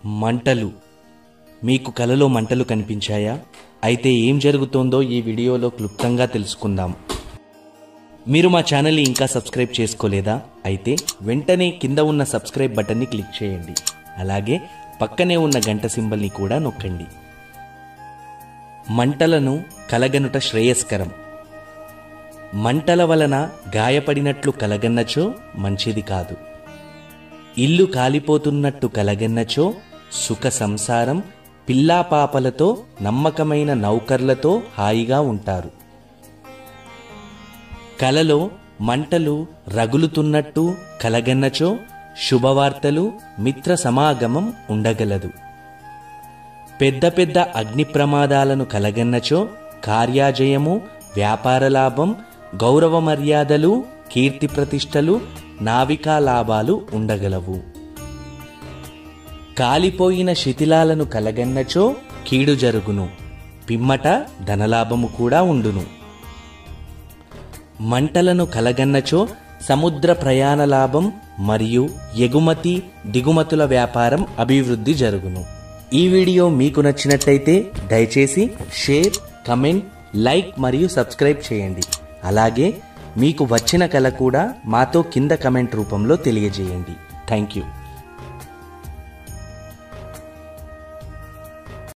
మంటలు మీకు కలలో మంటలు కనిపించాయా అయితే ఏం జరుగుతోందో ఈ వీడియోలో క్లుప్తంగా తెలుసుకుందాం మీరు మా ఛానల్ని ఇంకా సబ్స్క్రైబ్ చేసుకోలేదా అయితే వెంటనే కింద ఉన్న సబ్స్క్రైబ్ బటన్ని క్లిక్ చేయండి అలాగే పక్కనే ఉన్న గంట సింబల్ని కూడా నొక్కండి మంటలను కలగనుట శ్రేయస్కరం మంటల వలన గాయపడినట్లు కలగన్నచో మంచిది కాదు ఇల్లు కాలిపోతున్నట్టు కలగన్నచో సుఖ సంసారం పిల్లాపాపలతో నమ్మకమైన నౌకర్లతో హాయిగా ఉంటారు కలలో మంటలు రగులుతున్నట్టు కలగన్నచో శుభవార్తలు మిత్ర సమాగమం ఉండగలదు పెద్ద పెద్ద అగ్ని ప్రమాదాలను కలగన్నచో కార్యాజయము వ్యాపార లాభం గౌరవ మర్యాదలు కీర్తి ప్రతిష్టలు నావికా లాభాలు ఉండగలవు కాలిపోయిన శిథిలాలను కలగన్నచో కీడు జరుగును పిమ్మట ధనలాభము కూడా ఉండును మంటలను కలగన్నచో సముద్ర ప్రయాణ లాభం మరియు ఎగుమతి దిగుమతుల వ్యాపారం అభివృద్ధి జరుగును ఈ వీడియో మీకు నచ్చినట్టయితే దయచేసి షేర్ కమెంట్ లైక్ మరియు సబ్స్క్రైబ్ చేయండి అలాగే మీకు వచ్చిన కళ కూడా మాతో కింద కమెంట్ రూపంలో తెలియజేయండి థ్యాంక్ యూ